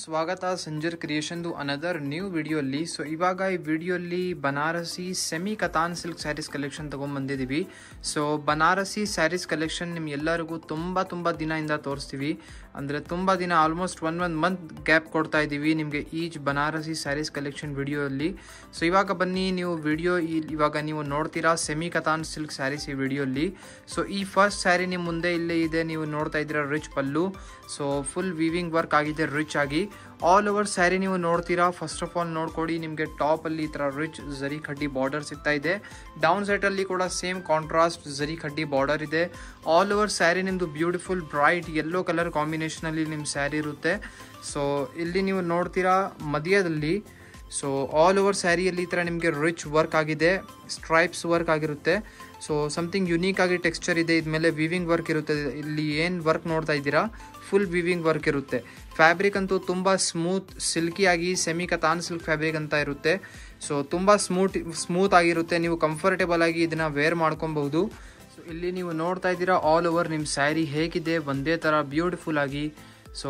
ಸ್ವಾಗತ ಸಂಜರ್ ಕ್ರಿಯೇಷನ್ದು ಅನದರ್ ನ್ಯೂ ವಿಡಿಯೋಲಿ ಸೊ ಇವಾಗ ಈ ವಿಡಿಯೋಲಿ Banarasi semi katan silk sarees collection ತೊಗೊಂಬಂದಿದ್ದೀವಿ ಸೊ ಬನಾರಸಿ ಸ್ಯಾರೀಸ್ ಕಲೆಕ್ಷನ್ ನಿಮ್ ಎಲ್ಲರಿಗೂ ತುಂಬ ತುಂಬ ದಿನದಿಂದ ತೋರಿಸ್ತೀವಿ ಅಂದರೆ ತುಂಬ ದಿನ almost one one month gap ಕೊಡ್ತಾ ಇದ್ದೀವಿ ನಿಮಗೆ ಈಚ್ ಬನಾರಸಿ ಸ್ಯಾರೀಸ್ ಕಲೆಕ್ಷನ್ ವಿಡಿಯೋಲ್ಲಿ ಸೊ ಇವಾಗ ಬನ್ನಿ ನೀವು ವಿಡಿಯೋ ಇವಾಗ ನೀವು ನೋಡ್ತೀರಾ ಸೆಮಿ ಕತಾನ್ ಸಿಲ್ಕ್ ಸ್ಯಾರೀಸ್ ಈ ವಿಡಿಯೋಲಿ ಸೊ ಈ ಫಸ್ಟ್ ಸ್ಯಾರಿ ನಿಮ್ಮ ಮುಂದೆ ಇಲ್ಲೇ ಇದೆ ನೀವು ನೋಡ್ತಾ ಇದ್ದೀರಾ rich pallu so full weaving work ಆಗಿದೆ ರಿಚ್ ಆಗಿ ಆಲ್ ಓವರ್ ಸ್ಯಾರಿ ನೀವು ನೋಡ್ತೀರಾ ಫಸ್ಟ್ ಆಫ್ ಆಲ್ ನೋಡ್ಕೊಡಿ ನಿಮಗೆ ಟಾಪ್ ಅಲ್ಲಿ ಈ ತರ ರಿಚ್ ಜರಿ ಕಡ್ಡಿ ಬಾರ್ಡರ್ ಸಿಗ್ತಾ ಇದೆ ಡೌನ್ ಸೈಡ್ ಅಲ್ಲಿ ಕೂಡ ಸೇಮ್ ಕಾಂಟ್ರಾಸ್ಟ್ ಜರಿ ಕಡ್ಡಿ ಬಾರ್ಡರ್ ಇದೆ ಆಲ್ ಓವರ್ ಸ್ಯಾರಿ ನಿಮ್ದು beautiful bright yellow colour combination ಅಲ್ಲಿ ನಿಮ್ ಸ್ಯಾರಿ ಇರುತ್ತೆ ಸೊ ಇಲ್ಲಿ ನೀವು ನೋಡ್ತೀರಾ ಮಧ್ಯದಲ್ಲಿ ಸೊ ಆಲ್ ಓವರ್ ಸ್ಯಾರಿಯಲ್ಲಿ ಈ ಥರ ನಿಮಗೆ ರಿಚ್ ವರ್ಕ್ ಆಗಿದೆ ಸ್ಟ್ರೈಪ್ಸ್ ವರ್ಕ್ ಆಗಿರುತ್ತೆ ಸೊ ಸಮಥಿಂಗ್ ಯುನೀಕ್ ಆಗಿ ಟೆಕ್ಸ್ಚರ್ ಇದೆ ಇದ್ಮೇಲೆ ವಿವಿಂಗ್ ವರ್ಕ್ ಇರುತ್ತೆ ಇಲ್ಲಿ ಏನು ವರ್ಕ್ ನೋಡ್ತಾ ಇದ್ದೀರಾ ಫುಲ್ ವಿವಿಂಗ್ ವರ್ಕ್ ಇರುತ್ತೆ ಫ್ಯಾಬ್ರಿಕ್ ಅಂತೂ ತುಂಬ ಸ್ಮೂತ್ ಸಿಲ್ಕಿ ಆಗಿ ಸೆಮಿ ಕತಾನ್ ಸಿಲ್ಕ್ ಫ್ಯಾಬ್ರಿಕ್ ಅಂತ ಇರುತ್ತೆ ಸೊ ತುಂಬ ಸ್ಮೂತ್ ಸ್ಮೂತ್ ಆಗಿರುತ್ತೆ ನೀವು ಕಂಫರ್ಟೇಬಲ್ ಆಗಿ ಇದನ್ನ ವೇರ್ ಮಾಡ್ಕೊಬಹುದು ಸೊ ಇಲ್ಲಿ ನೀವು ನೋಡ್ತಾ ಇದ್ದೀರಾ ಆಲ್ ಓವರ್ ನಿಮ್ಮ ಸ್ಯಾರಿ ಹೇಗಿದೆ ಒಂದೇ ಥರ ಬ್ಯೂಟಿಫುಲ್ ಆಗಿ ಸೊ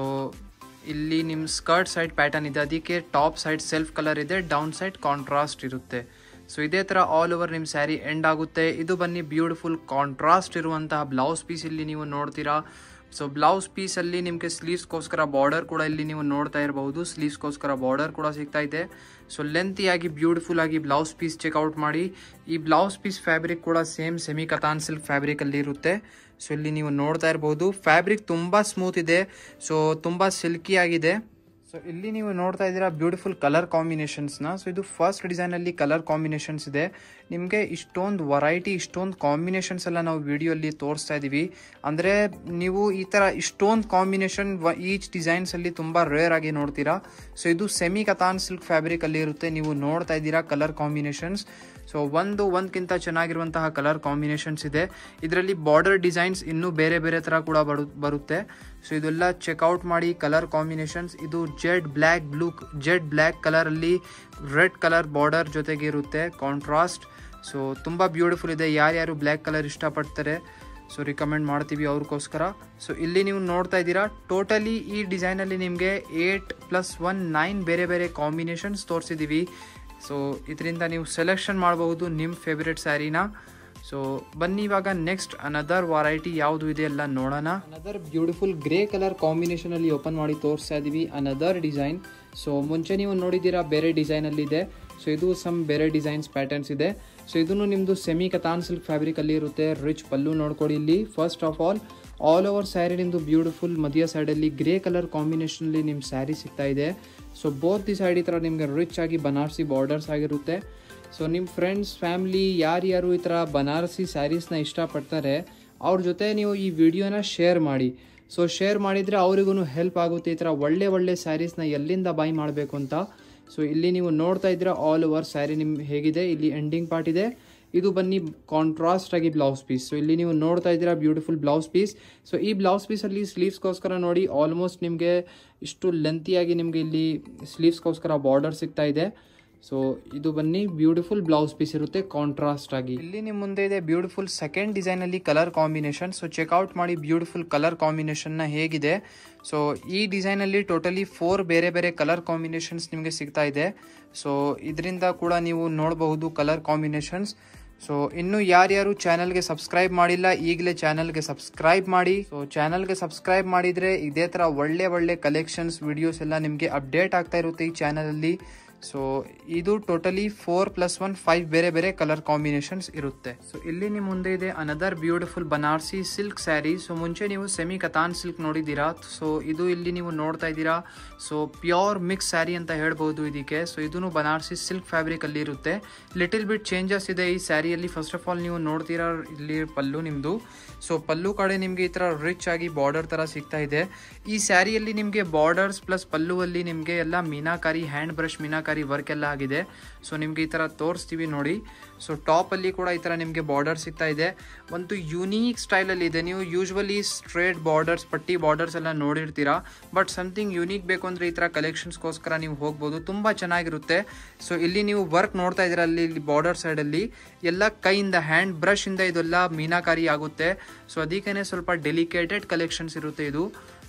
ಇಲ್ಲಿ ನಿಮ್ಮ ಸ್ಕರ್ಟ್ ಸೈಡ್ ಪ್ಯಾಟರ್ನ್ ಇದೆ ಅದಕ್ಕೆ ಟಾಪ್ ಸೈಡ್ ಸೆಲ್ಫ್ ಕಲರ್ ಇದೆ ಡೌನ್ ಸೈಡ್ ಕಾಂಟ್ರಾಸ್ಟ್ ಇರುತ್ತೆ ಸೊ ಇದೇ ಥರ ಆಲ್ ಓವರ್ ನಿಮ್ಮ ಸ್ಯಾರಿ ಎಂಡ್ ಆಗುತ್ತೆ ಇದು ಬನ್ನಿ ಬ್ಯೂಟಿಫುಲ್ ಕಾಂಟ್ರಾಸ್ಟ್ ಇರುವಂತಹ ಬ್ಲೌಸ್ ಪೀಸ್ ಇಲ್ಲಿ ನೀವು ನೋಡ್ತೀರಾ ಸೊ ಬ್ಲೌಸ್ ಪೀಸಲ್ಲಿ ನಿಮಗೆ ಸ್ಲೀವ್ಸ್ಗೋಸ್ಕರ ಬಾರ್ಡರ್ ಕೂಡ ಇಲ್ಲಿ ನೀವು ನೋಡ್ತಾ ಇರಬಹುದು ಸ್ಲೀವ್ಸ್ಗೋಸ್ಕರ ಬಾರ್ಡರ್ ಕೂಡ ಸಿಗ್ತಾ ಇದೆ ಸೊ ಲೆಂತಿಯಾಗಿ ಬ್ಯೂಟಿಫುಲ್ ಆಗಿ ಬ್ಲೌಸ್ ಪೀಸ್ ಚೆಕ್ಔಟ್ ಮಾಡಿ ಈ ಬ್ಲೌಸ್ ಪೀಸ್ ಫ್ಯಾಬ್ರಿಕ್ ಕೂಡ ಸೇಮ್ ಸೆಮಿ ಕತಾನ್ ಸಿಲ್ಕ್ ಫ್ಯಾಬ್ರಿಕಲ್ಲಿ ಇರುತ್ತೆ ಸೊ ಇಲ್ಲಿ ನೀವು ನೋಡ್ತಾ ಇರಬಹುದು ಫ್ಯಾಬ್ರಿಕ್ ತುಂಬ ಸ್ಮೂತ್ ಇದೆ ಸೊ ತುಂಬ ಸಿಲ್ಕಿ ಆಗಿದೆ ಸೊ ಇಲ್ಲಿ ನೀವು ನೋಡ್ತಾ ಇದ್ದೀರಾ ಬ್ಯೂಟಿಫುಲ್ ಕಲರ್ ಕಾಂಬಿನೇಷನ್ಸ್ನ ಸೊ ಇದು ಫಸ್ಟ್ ಡಿಸೈನಲ್ಲಿ ಕಲರ್ ಕಾಂಬಿನೇಷನ್ಸ್ ಇದೆ ನಿಮಗೆ ಇಷ್ಟೊಂದು ವರೈಟಿ ಇಷ್ಟೊಂದು ಕಾಂಬಿನೇಷನ್ಸ್ ಎಲ್ಲ ನಾವು ವಿಡಿಯೋಲ್ಲಿ ತೋರಿಸ್ತಾ ಇದ್ದೀವಿ ಅಂದರೆ ನೀವು ಈ ಥರ ಇಷ್ಟೊಂದು ಕಾಂಬಿನೇಷನ್ ಈಚ್ ಡಿಸೈನ್ಸಲ್ಲಿ ತುಂಬ ರೇರ್ ಆಗಿ ನೋಡ್ತೀರಾ ಸೊ ಇದು ಸೆಮಿ ಕತಾನ್ ಸಿಲ್ಕ್ ಫ್ಯಾಬ್ರಿಕಲ್ಲಿ ಇರುತ್ತೆ ನೀವು ನೋಡ್ತಾ ಇದ್ದೀರಾ ಕಲರ್ ಕಾಂಬಿನೇಷನ್ಸ್ ಸೊ ಒಂದು ಒಂದ್ಕಿಂತ ಚೆನ್ನಾಗಿರುವಂತಹ ಕಲರ್ ಕಾಂಬಿನೇಷನ್ಸ್ ಇದೆ ಇದರಲ್ಲಿ ಬಾರ್ಡರ್ ಡಿಸೈನ್ಸ್ ಇನ್ನೂ ಬೇರೆ ಬೇರೆ ಥರ ಕೂಡ ಬರು ಬರುತ್ತೆ ಸೊ ಇದೆಲ್ಲ ಚೆಕ್ಔಟ್ ಮಾಡಿ ಕಲರ್ ಕಾಂಬಿನೇಷನ್ಸ್ ಇದು jet black blue jet black ಕಲರಲ್ಲಿ ರೆಡ್ ಕಲರ್ ಬಾರ್ಡರ್ ಜೊತೆಗೆ ಇರುತ್ತೆ ಕಾಂಟ್ರಾಸ್ಟ್ ಸೊ ತುಂಬ ಬ್ಯೂಟಿಫುಲ್ ಇದೆ ಯಾರ್ಯಾರು ಬ್ಲ್ಯಾಕ್ ಕಲರ್ ಇಷ್ಟಪಡ್ತಾರೆ ಸೊ ರಿಕಮೆಂಡ್ ಮಾಡ್ತೀವಿ ಅವ್ರಿಗೋಸ್ಕರ ಸೊ ಇಲ್ಲಿ ನೀವು ನೋಡ್ತಾ ಇದ್ದೀರಾ ಟೋಟಲಿ ಈ ಡಿಸೈನಲ್ಲಿ ನಿಮಗೆ ಏಟ್ ಪ್ಲಸ್ ಒನ್ ನೈನ್ ಬೇರೆ ಬೇರೆ ಕಾಂಬಿನೇಷನ್ಸ್ ತೋರಿಸಿದ್ದೀವಿ ಸೊ ಇದರಿಂದ ನೀವು ಸೆಲೆಕ್ಷನ್ ಮಾಡಬಹುದು ನಿಮ್ಮ ಫೇವ್ರೆಟ್ ಸ್ಯಾರಿನ ಸೊ ಬನ್ನಿ ಇವಾಗ ನೆಕ್ಸ್ಟ್ ಅನದರ್ ವಾರೈಟಿ ಯಾವುದು ಇದೆ ಎಲ್ಲ ನೋಡೋಣ another beautiful grey colour combination ಅಲ್ಲಿ ಓಪನ್ ಮಾಡಿ ತೋರಿಸ್ತಾ ಇದೀವಿ ಅನದರ್ ಡಿಸೈನ್ ಸೊ ಮುಂಚೆ ನೀವು ನೋಡಿದ್ದೀರಾ ಬೇರೆ ಡಿಸೈನ್ ಅಲ್ಲಿ ಇದೆ ಸೊ ಇದು ಸಮ್ ಬೇರೆ ಡಿಸೈನ್ಸ್ ಪ್ಯಾಟರ್ನ್ಸ್ ಇದೆ ಸೊ ಇದನ್ನು ನಿಮ್ಮದು ಸೆಮಿ ಕತಾನ್ ಸಿಲ್ಕ್ ಫ್ಯಾಬ್ರಿಕ್ ಅಲ್ಲಿ ಇರುತ್ತೆ ರಿಚ್ ಪಲ್ಲು ನೋಡ್ಕೊಡಿ ಇಲ್ಲಿ first of all all over saree ನಿಮ್ಮದು ಬ್ಯೂಟಿಫುಲ್ ಮಧ್ಯ ಸೈಡಲ್ಲಿ ಗ್ರೇ ಕಲರ್ ಕಾಂಬಿನೇಷನಲ್ಲಿ ನಿಮ್ಮ ಸ್ಯಾರಿ ಸಿಗ್ತಾ ಇದೆ ಸೊ ಬೋತ್ ದಿ ಸೈಡ್ ಈ ಥರ ನಿಮಗೆ ರಿಚ್ ಆಗಿ ಬನಾರಸಿ ಬಾರ್ಡರ್ಸ್ ಆಗಿರುತ್ತೆ ಸೊ ನಿಮ್ಮ ಫ್ರೆಂಡ್ಸ್ ಫ್ಯಾಮ್ಲಿ ಯಾರ್ಯಾರು ಈ ಥರ ಬನಾರಸಿ ಸ್ಯಾರೀಸ್ನ ಇಷ್ಟಪಡ್ತಾರೆ ಅವ್ರ ಜೊತೆ ನೀವು ಈ ವಿಡಿಯೋನ ಶೇರ್ ಮಾಡಿ ಸೊ ಶೇರ್ ಮಾಡಿದರೆ ಅವರಿಗೂ ಹೆಲ್ಪ್ ಆಗುತ್ತೆ ಈ ಥರ ಒಳ್ಳೆ ಒಳ್ಳೆ ಸ್ಯಾರೀಸ್ನ ಎಲ್ಲಿಂದ ಬೈ ಮಾಡಬೇಕು ಅಂತ ಸೊ ಇಲ್ಲಿ ನೀವು ನೋಡ್ತಾ ಇದ್ದೀರಾ ಆಲ್ ಓವರ್ ಸ್ಯಾರಿ ನಿಮ್ಮ ಹೇಗಿದೆ ಇಲ್ಲಿ ಎಂಡಿಂಗ್ ಪಾರ್ಟ್ ಇದೆ ಇದು ಬನ್ನಿ ಕಾಂಟ್ರಾಸ್ಟ್ ಆಗಿ ಬ್ಲೌಸ್ ಪೀಸ್ ಸೊ ಇಲ್ಲಿ ನೀವು ನೋಡ್ತಾ ಇದ್ದೀರಾ ಬ್ಯೂಟಿಫುಲ್ ಬ್ಲೌಸ್ ಪೀಸ್ ಸೊ ಈ ಬ್ಲೌಸ್ ಪೀಸಲ್ಲಿ ಸ್ಲೀವ್ಸ್ಗೋಸ್ಕರ ನೋಡಿ ಆಲ್ಮೋಸ್ಟ್ ನಿಮಗೆ ಇಷ್ಟು ಲೆಂತಿಯಾಗಿ ನಿಮಗೆ ಇಲ್ಲಿ ಸ್ಲೀವ್ಸ್ಗೋಸ್ಕರ ಬಾರ್ಡರ್ ಸಿಗ್ತಾ ಇದೆ ಸೊ ಇದು ಬನ್ನಿ ಬ್ಯೂಟಿಫುಲ್ ಬ್ಲೌಸ್ ಪೀಸ್ ಇರುತ್ತೆ ಕಾಂಟ್ರಾಸ್ಟ್ ಆಗಿ ಇಲ್ಲಿ ನಿಮ್ಮ ಮುಂದೆ ಇದೆ ಬ್ಯೂಟಿಫುಲ್ ಸೆಕೆಂಡ್ ಡಿಸೈನ್ ಅಲ್ಲಿ ಕಲರ್ ಕಾಂಬಿನೇಷನ್ ಸೊ ಚೆಕ್ಔಟ್ ಮಾಡಿ ಬ್ಯೂಟಿಫುಲ್ ಕಲರ್ ಕಾಂಬಿನೇಷನ್ ನ ಹೇಗಿದೆ ಸೊ ಈ ಡಿಸೈನ್ ಅಲ್ಲಿ ಟೋಟಲಿ ಫೋರ್ ಬೇರೆ ಬೇರೆ ಕಲರ್ ಕಾಂಬಿನೇಷನ್ಸ್ ನಿಮಗೆ ಸಿಗ್ತಾ ಇದೆ ಸೊ ಇದರಿಂದ ಕೂಡ ನೀವು ನೋಡಬಹುದು ಕಲರ್ ಕಾಂಬಿನೇಷನ್ಸ್ ಸೊ ಇನ್ನು ಯಾರ್ಯಾರು ಚಾನಲ್ಗೆ ಸಬ್ಸ್ಕ್ರೈಬ್ ಮಾಡಿಲ್ಲ ಈಗಲೇ ಚಾನಲ್ಗೆ ಸಬ್ಸ್ಕ್ರೈಬ್ ಮಾಡಿ ಸೊ ಚಾನಲ್ಗೆ ಸಬ್ಸ್ಕ್ರೈಬ್ ಮಾಡಿದ್ರೆ ಇದೇ ತರ ಒಳ್ಳೆ ಒಳ್ಳೆ ಕಲೆಕ್ಷನ್ಸ್ ವಿಡಿಯೋಸ್ ಎಲ್ಲ ನಿಮಗೆ ಅಪ್ಡೇಟ್ ಆಗ್ತಾ ಇರುತ್ತೆ ಈ ಚಾನಲಲ್ಲಿ ಸೊ ಇದು totally four plus one five ಬೇರೆ ಬೇರೆ ಕಲರ್ ಕಾಂಬಿನೇಷನ್ಸ್ ಇರುತ್ತೆ ಸೊ ಇಲ್ಲಿ ನಿಮ್ಮ ಮುಂದೆ ಇದೆ another beautiful Banarasi silk saree so ಮುಂಚೆ ನೀವು ಸೆಮಿ ಕತಾನ್ ಸಿಲ್ಕ್ ನೋಡಿದ್ದೀರಾ ಸೊ ಇದು ಇಲ್ಲಿ ನೀವು ನೋಡ್ತಾ ಇದ್ದೀರಾ ಸೊ ಪ್ಯೂರ್ ಮಿಕ್ಸ್ ಸ್ಯಾರಿ ಅಂತ ಹೇಳ್ಬೋದು ಇದಕ್ಕೆ ಸೊ ಇದನ್ನು ಬನಾರಸಿ ಸಿಲ್ಕ್ ಫ್ಯಾಬ್ರಿಕ್ ಅಲ್ಲಿ ಇರುತ್ತೆ ಲಿಟಿಲ್ ಬಿಟ್ ಚೇಂಜಸ್ ಇದೆ ಈ ಸ್ಯಾರಿಯಲ್ಲಿ ಫಸ್ಟ್ ಆಫ್ ಆಲ್ ನೀವು ನೋಡ್ತೀರಾ ಇಲ್ಲಿ ಪಲ್ಲು ನಿಮ್ಮದು ಸೊ ಪಲ್ಲು ಕಡೆ ನಿಮಗೆ ಈ ಥರ ರಿಚ್ ಆಗಿ ಬಾರ್ಡರ್ ಥರ ಸಿಗ್ತಾ ಇದೆ ಈ ಸ್ಯಾರಿಯಲ್ಲಿ ನಿಮಗೆ ಬಾರ್ಡರ್ಸ್ ಪ್ಲಸ್ ಪಲ್ಲುವಲ್ಲಿ ನಿಮಗೆ ಎಲ್ಲ meenakari hand brush meenakari work ಎಲ್ಲ ಆಗಿದೆ ಸೊ ನಿಮಗೆ ಈ ಥರ ತೋರಿಸ್ತೀವಿ ನೋಡಿ ಸೊ ಟಾಪಲ್ಲಿ ಕೂಡ ಈ ಥರ ನಿಮಗೆ ಬಾರ್ಡರ್ ಸಿಗ್ತಾ ಇದೆ ಒಂದು ಯುನೀಕ್ ಸ್ಟೈಲಲ್ಲಿ ಇದೆ ನೀವು ಯೂಶ್ವಲಿ ಸ್ಟ್ರೇಟ್ ಬಾರ್ಡರ್ಸ್ ಪಟ್ಟಿ ಬಾರ್ಡರ್ಸ್ ಎಲ್ಲ ನೋಡಿರ್ತೀರಾ ಬಟ್ ಸಮಥಿಂಗ್ ಯುನೀಕ್ ಬೇಕು ಅಂದರೆ ಈ ಥರ ಕಲೆಕ್ಷನ್ಸ್ಗೋಸ್ಕರ ನೀವು ಹೋಗ್ಬೋದು ತುಂಬ ಚೆನ್ನಾಗಿರುತ್ತೆ ಸೊ ಇಲ್ಲಿ ನೀವು ವರ್ಕ್ ನೋಡ್ತಾ ಇದ್ದೀರಾ ಅಲ್ಲಿ ಇಲ್ಲಿ ಬಾರ್ಡರ್ ಸೈಡಲ್ಲಿ ಎಲ್ಲ ಕೈಯಿಂದ ಹ್ಯಾಂಡ್ ಬ್ರಷ್ ಇಂದ ಇದೆಲ್ಲ ಮೀನಾಕಾರಿ ಆಗುತ್ತೆ ಸೊ ಅದಕ್ಕೇ ಸ್ವಲ್ಪ ಡೆಲಿಕೇಟೆಡ್ ಕಲೆಕ್ಷನ್ಸ್ ಇರುತ್ತೆ ಇದು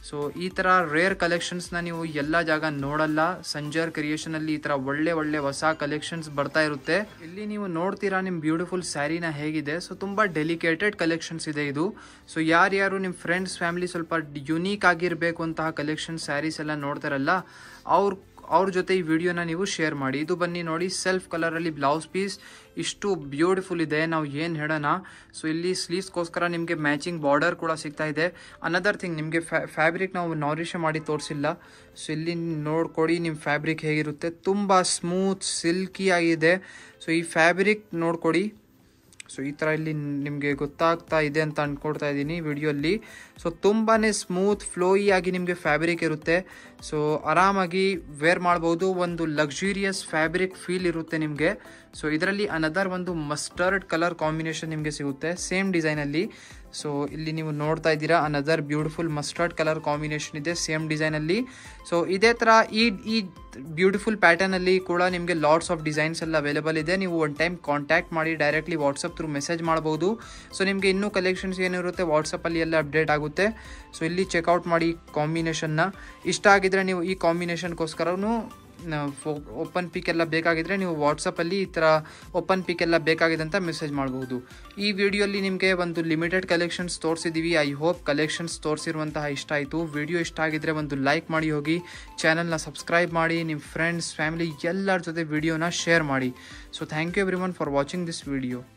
ಸೊ ಈ ಥರ ರೇರ್ ಕಲೆಕ್ಷನ್ಸ್ನ ನೀವು ಎಲ್ಲ ಜಾಗ ನೋಡಲ್ಲ ಸಂಜರ್ ಕ್ರಿಯೇಷನಲ್ಲಿ ಈ ಥರ ಒಳ್ಳೆ ಒಳ್ಳೆ ಹೊಸ ಕಲೆಕ್ಷನ್ಸ್ ಬರ್ತಾ ಇರುತ್ತೆ ಇಲ್ಲಿ ನೀವು ನೋಡ್ತೀರಾ ನಿಮ್ಮ ಬ್ಯೂಟಿಫುಲ್ ಸ್ಯಾರಿನ ಹೇಗಿದೆ ಸೊ ತುಂಬ ಡೆಲಿಕೇಟೆಡ್ ಕಲೆಕ್ಷನ್ಸ್ ಇದೆ ಇದು ಸೊ ಯಾರ್ಯಾರು ನಿಮ್ಮ ಫ್ರೆಂಡ್ಸ್ ಫ್ಯಾಮಿಲಿ ಸ್ವಲ್ಪ ಯುನೀಕ್ ಆಗಿರಬೇಕು ಅಂತಹ ಕಲೆಕ್ಷನ್ ಸ್ಯಾರೀಸ್ ಎಲ್ಲ ನೋಡ್ತಾರಲ್ಲ ಅವ್ರ ಅವ್ರ ಜೊತೆ ಈ ವಿಡಿಯೋನ ನೀವು ಶೇರ್ ಮಾಡಿ ಇದು ಬನ್ನಿ ನೋಡಿ ಸೆಲ್ಫ್ ಕಲರಲ್ಲಿ ಬ್ಲೌಸ್ ಪೀಸ್ ಇಷ್ಟು ಬ್ಯೂಟಿಫುಲ್ ಇದೆ ನಾವು ಏನು ಹೇಳೋಣ ಸೊ ಇಲ್ಲಿ ಸ್ಲೀವ್ಸ್ಗೋಸ್ಕರ ನಿಮಗೆ ಮ್ಯಾಚಿಂಗ್ ಬಾರ್ಡರ್ ಕೂಡ ಸಿಗ್ತಾ ಇದೆ ಅನದರ್ ಥಿಂಗ್ ನಿಮಗೆ ಫ್ಯಾಬ್ರಿಕ್ ನಾವು ನಾರಿಷ್ ಮಾಡಿ ತೋರಿಸಿಲ್ಲ ಸೊ ಇಲ್ಲಿ ನೋಡ್ಕೊಡಿ ನಿಮ್ಮ ಫ್ಯಾಬ್ರಿಕ್ ಹೇಗಿರುತ್ತೆ ತುಂಬ ಸ್ಮೂತ್ ಸಿಲ್ಕಿ ಆಗಿದೆ ಸೊ ಈ ಫ್ಯಾಬ್ರಿಕ್ ನೋಡ್ಕೊಡಿ ಸೊ ಈ ಥರ ಇಲ್ಲಿ ನಿಮಗೆ ಗೊತ್ತಾಗ್ತಾ ಇದೆ ಅಂತ ಅಂದ್ಕೊಡ್ತಾ ಇದ್ದೀನಿ ವಿಡಿಯೋಲ್ಲಿ ಸೊ ತುಂಬಾ ಸ್ಮೂತ್ ಫ್ಲೋಯಿ ಆಗಿ ನಿಮಗೆ ಫ್ಯಾಬ್ರಿಕ್ ಇರುತ್ತೆ ಸೊ ಆರಾಮಾಗಿ ವೇರ್ ಮಾಡ್ಬೋದು ಒಂದು ಲಕ್ಸುರಿಯಸ್ ಫ್ಯಾಬ್ರಿಕ್ ಫೀಲ್ ಇರುತ್ತೆ ನಿಮಗೆ ಸೊ ಇದರಲ್ಲಿ ಅನದರ್ ಒಂದು ಮಸ್ಟರ್ಡ್ ಕಲರ್ ಕಾಂಬಿನೇಷನ್ ನಿಮಗೆ ಸಿಗುತ್ತೆ ಸೇಮ್ ಡಿಸೈನಲ್ಲಿ ಸೊ ಇಲ್ಲಿ ನೀವು ನೋಡ್ತಾ ಇದ್ದೀರಾ another beautiful mustard colour combination ಇದೆ ಸೇಮ್ ಡಿಸೈನಲ್ಲಿ ಸೊ ಇದೇ ಥರ ಈ ಈ ಬ್ಯೂಟಿಫುಲ್ ಪ್ಯಾಟರ್ನಲ್ಲಿ ಕೂಡ ನಿಮಗೆ ಲಾಟ್ಸ್ ಆಫ್ ಡಿಸೈನ್ಸ್ ಎಲ್ಲ ಅವೈಲೇಬಲ್ ಇದೆ ನೀವು ಒನ್ ಟೈಮ್ ಕಾಂಟ್ಯಾಕ್ಟ್ ಮಾಡಿ ಡೈರೆಕ್ಟ್ಲಿ ವಾಟ್ಸಪ್ ಥ್ರೂ ಮೆಸೇಜ್ ಮಾಡ್ಬೋದು ಸೊ ನಿಮಗೆ ಇನ್ನೂ ಕಲೆಕ್ಷನ್ಸ್ ಏನಿರುತ್ತೆ ವಾಟ್ಸಪ್ಪಲ್ಲಿ ಎಲ್ಲ ಅಪ್ಡೇಟ್ ಆಗುತ್ತೆ ಸೊ ಇಲ್ಲಿ ಚೆಕ್ಔಟ್ ಮಾಡಿ ಕಾಂಬಿನೇಷನ್ನ ಇಷ್ಟ ಆಗಿದ್ರೆ ನೀವು ಈ ಕಾಂಬಿನೇಷನ್ಗೋಸ್ಕರನೂ ಓಪನ್ ಪಿಕ್ ಎಲ್ಲ ಬೇಕಾಗಿದ್ರೆ ನೀವು ವಾಟ್ಸಪ್ಪಲ್ಲಿ ಈ ಥರ ಓಪನ್ ಪಿಕ್ ಎಲ್ಲ ಬೇಕಾಗಿದೆ ಅಂತ ಮೆಸೇಜ್ ಮಾಡ್ಬೋದು ಈ ವಿಡಿಯೋಲಿ ನಿಮಗೆ ಒಂದು ಲಿಮಿಟೆಡ್ ಕಲೆಕ್ಷನ್ಸ್ ತೋರಿಸಿದ್ದೀವಿ ಐ ಹೋಪ್ ಕಲೆಕ್ಷನ್ಸ್ ತೋರಿಸಿರುವಂತಹ ಇಷ್ಟ ಆಯಿತು ವಿಡಿಯೋ ಇಷ್ಟ ಆಗಿದ್ರೆ ಒಂದು ಲೈಕ್ ಮಾಡಿ ಹೋಗಿ ಚಾನಲ್ನ ಸಬ್ಸ್ಕ್ರೈಬ್ ಮಾಡಿ ನಿಮ್ಮ ಫ್ರೆಂಡ್ಸ್ ಫ್ಯಾಮಿಲಿ ಎಲ್ಲರ ಜೊತೆ ವಿಡಿಯೋನ ಶೇರ್ ಮಾಡಿ so thank you everyone for watching this video